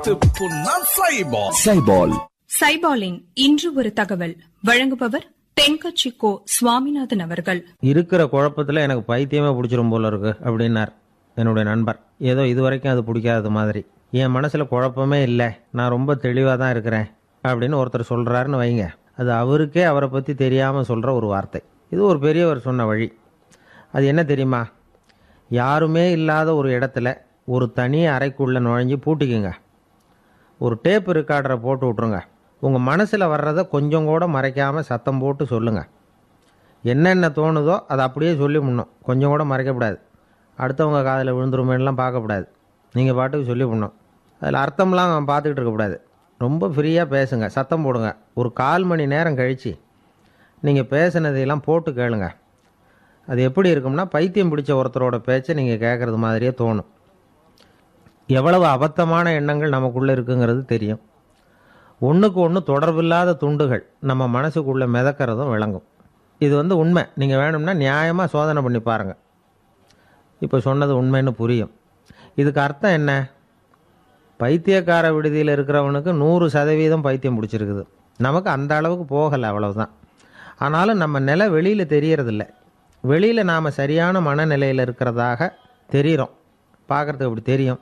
முகத்து புண்ணா சைபால் சைபால் சைபாலின் இன்று ஒரு தகவல் வழங்குபவர் தென்கட்சி கோ சுவாமிநாதன் அவர்கள் இருக்கிற குழப்பத்தில் எனக்கு பைத்தியமே பிடிச்சிரும் போல இருக்கு அப்படின்னார் என்னுடைய நண்பர் ஏதோ இது வரைக்கும் அது பிடிக்காத மாதிரி என் மனசில் குழப்பமே இல்லை நான் ரொம்ப தெளிவாக தான் இருக்கிறேன் அப்படின்னு ஒருத்தர் சொல்கிறாருன்னு வைங்க அது அவருக்கே அவரை பற்றி தெரியாமல் சொல்கிற ஒரு வார்த்தை இது ஒரு பெரியவர் சொன்ன வழி அது என்ன தெரியுமா யாருமே இல்லாத ஒரு இடத்துல ஒரு தனி அறைக்குள்ளே நுழைஞ்சு பூட்டிக்குங்க ஒரு டேப் ரெக்கார்டரை போட்டு விட்ருங்க உங்கள் மனசில் வர்றதை கொஞ்சம் கூட மறைக்காமல் சத்தம் போட்டு சொல்லுங்கள் என்னென்ன தோணுதோ அதை அப்படியே சொல்லி முடணும் கொஞ்சம் கூட மறைக்கக்கூடாது அடுத்தவங்க காதில் விழுந்துருமேலாம் பார்க்கக்கூடாது நீங்கள் பாட்டுக்கு சொல்லி முடணும் அதில் அர்த்தம்லாம் பார்த்துக்கிட்டு இருக்கக்கூடாது ரொம்ப ஃப்ரீயாக பேசுங்க சத்தம் போடுங்க ஒரு கால் மணி நேரம் கழித்து நீங்கள் பேசுனதையெல்லாம் போட்டு கேளுங்க அது எப்படி இருக்கும்னா பைத்தியம் பிடிச்ச ஒருத்தரோட பேச்சை நீங்கள் கேட்குறது மாதிரியே தோணும் எவ்வளவு அபத்தமான எண்ணங்கள் நமக்குள்ளே இருக்குங்கிறது தெரியும் ஒன்றுக்கு ஒன்று தொடர்பில்லாத துண்டுகள் நம்ம மனசுக்குள்ளே மிதக்கிறதும் விளங்கும் இது வந்து உண்மை நீங்கள் வேணும்னா நியாயமாக சோதனை பண்ணி பாருங்கள் இப்போ சொன்னது உண்மைன்னு புரியும் இதுக்கு அர்த்தம் என்ன பைத்தியக்கார விடுதியில் இருக்கிறவனுக்கு நூறு சதவீதம் பைத்தியம் பிடிச்சிருக்குது நமக்கு அந்த அளவுக்கு போகலை அவ்வளவுதான் ஆனாலும் நம்ம நிலை வெளியில் தெரியறதில்ல வெளியில் நாம் சரியான மனநிலையில் இருக்கிறதாக தெரிகிறோம் பார்க்குறதுக்கு அப்படி தெரியும்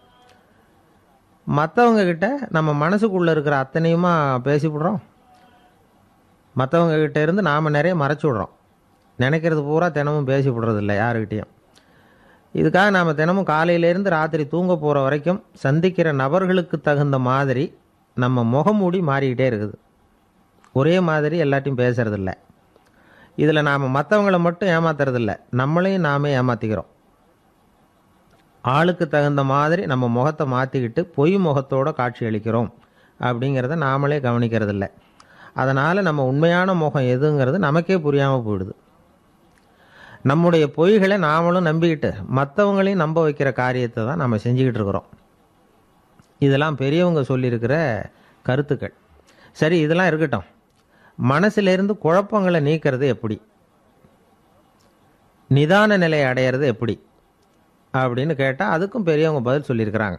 மற்றவங்க கிட்ட நம்ம மனசுக்குள்ளே இருக்கிற அத்தனையுமா பேசிவிடுறோம் மற்றவங்க கிட்ட இருந்து நாம் நிறைய மறைச்சி விடுறோம் நினைக்கிறது பூரா தினமும் பேசி விடுறதில்ல யாருக்கிட்டேயும் இதுக்காக நாம் தினமும் காலையிலேருந்து ராத்திரி தூங்க போகிற வரைக்கும் சந்திக்கிற நபர்களுக்கு தகுந்த மாதிரி நம்ம முகமூடி மாறிக்கிட்டே இருக்குது ஒரே மாதிரி எல்லாத்தையும் பேசுறதில்ல இதில் நாம் மற்றவங்கள மட்டும் ஏமாத்துறதில்ல நம்மளையும் நாமே ஏமாற்றிக்கிறோம் ஆளுக்கு தகுந்த மாதிரி நம்ம முகத்தை மாற்றிக்கிட்டு பொய் முகத்தோட காட்சி அளிக்கிறோம் அப்படிங்கிறத நாமளே கவனிக்கிறதில்ல அதனால் நம்ம உண்மையான முகம் எதுங்கிறது நமக்கே புரியாமல் போயிடுது நம்முடைய பொய்களை நாமளும் நம்பிக்கிட்டு மற்றவங்களையும் நம்ப வைக்கிற காரியத்தை தான் நம்ம செஞ்சுக்கிட்டு இருக்கிறோம் இதெல்லாம் பெரியவங்க சொல்லியிருக்கிற கருத்துக்கள் சரி இதெல்லாம் இருக்கட்டும் மனசிலிருந்து குழப்பங்களை நீக்கிறது எப்படி நிதான நிலையை அடையிறது எப்படி அப்படின்னு கேட்டால் அதுக்கும் பெரியவங்க பதில் சொல்லியிருக்கிறாங்க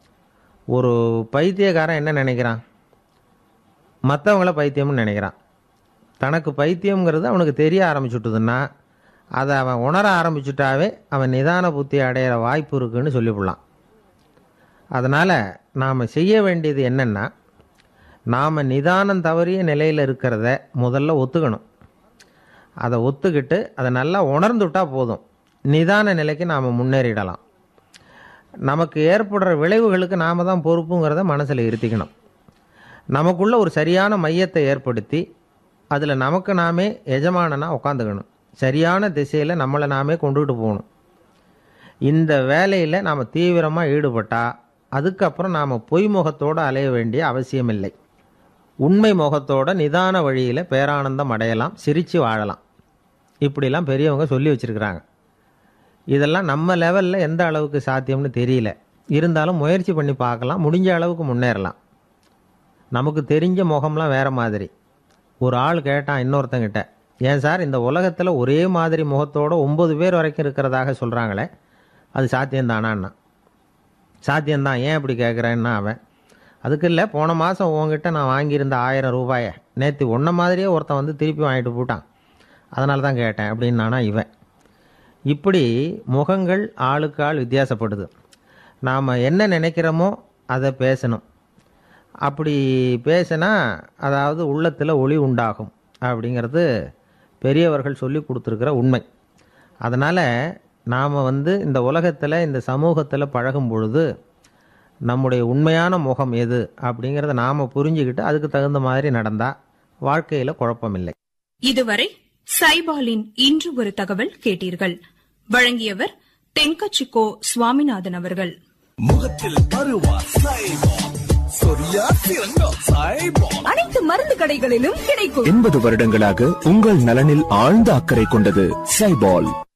ஒரு பைத்தியக்காரன் என்ன நினைக்கிறான் மற்றவங்கள பைத்தியம்னு நினைக்கிறான் தனக்கு பைத்தியம்ங்கிறது அவனுக்கு தெரிய ஆரம்பிச்சுட்டுதுன்னா அதை அவன் உணர ஆரம்பிச்சுட்டாவே அவன் நிதான புத்தி அடையிற வாய்ப்பு இருக்குன்னு சொல்லிவிடலாம் அதனால் நாம் செய்ய வேண்டியது என்னென்னா நாம் நிதானம் தவறிய நிலையில் இருக்கிறத முதல்ல ஒத்துக்கணும் அதை ஒத்துக்கிட்டு அதை நல்லா உணர்ந்துட்டா போதும் நிதான நிலைக்கு நாம் முன்னேறிடலாம் நமக்கு ஏற்படுற விளைவுகளுக்கு நாம் தான் பொறுப்புங்கிறத மனசில் இருத்திக்கணும் நமக்குள்ள ஒரு சரியான மையத்தை ஏற்படுத்தி அதில் நமக்கு நாமே எஜமானனா உட்காந்துக்கணும் சரியான திசையில் நம்மளை நாமே கொண்டுகிட்டு போகணும் இந்த வேலையில் நாம் தீவிரமாக ஈடுபட்டால் அதுக்கப்புறம் நாம் பொய் முகத்தோடு அலைய வேண்டிய அவசியமில்லை உண்மை முகத்தோட நிதான வழியில் பேரானந்தம் அடையலாம் சிரித்து வாழலாம் இப்படிலாம் பெரியவங்க சொல்லி வச்சுருக்கிறாங்க இதெல்லாம் நம்ம லெவலில் எந்த அளவுக்கு சாத்தியம்னு தெரியல இருந்தாலும் முயற்சி பண்ணி பார்க்கலாம் முடிஞ்ச அளவுக்கு முன்னேறலாம் நமக்கு தெரிஞ்ச முகம்லாம் வேறு மாதிரி ஒரு ஆள் கேட்டான் இன்னொருத்தங்கிட்ட ஏன் சார் இந்த உலகத்தில் ஒரே மாதிரி முகத்தோட ஒம்பது பேர் வரைக்கும் இருக்கிறதாக சொல்கிறாங்களே அது சாத்தியம்தானான்னா சாத்தியம்தான் ஏன் இப்படி கேட்குறேன்னா அவன் அதுக்கு இல்லை போன மாதம் உங்ககிட்ட நான் வாங்கியிருந்த ஆயிரம் ரூபாயை நேற்று ஒன்றை மாதிரியே ஒருத்தன் வந்து திருப்பி வாங்கிட்டு போட்டான் அதனால தான் கேட்டேன் அப்படின்னு நானா இவன் இப்படி முகங்கள் ஆளுக்கு ஆள் வித்தியாசப்படுது நாம் என்ன நினைக்கிறோமோ அதை பேசணும் அப்படி பேசினா அதாவது உள்ளத்தில் ஒளி உண்டாகும் அப்படிங்கிறது பெரியவர்கள் சொல்லி கொடுத்துருக்கிற உண்மை அதனால் நாம் வந்து இந்த உலகத்தில் இந்த சமூகத்தில் பழகும் பொழுது நம்முடைய உண்மையான முகம் எது அப்படிங்கிறத நாம் புரிஞ்சுக்கிட்டு அதுக்கு தகுந்த மாதிரி நடந்தால் வாழ்க்கையில் குழப்பமில்லை இதுவரை சைபாலின் இன்று ஒரு தகவல் கேட்டீர்கள் வழங்கியவர் தென்கட்சி கோ சுவாமிநாதன் அவர்கள் முகத்தில் பருவா சைபால் சொரியா சிறங்கா சைபால் அனைத்து மருந்து கடைகளிலும் கிடைக்கும் எண்பது வருடங்களாக உங்கள் நலனில் ஆழ்ந்த அக்கறை கொண்டது சைபால்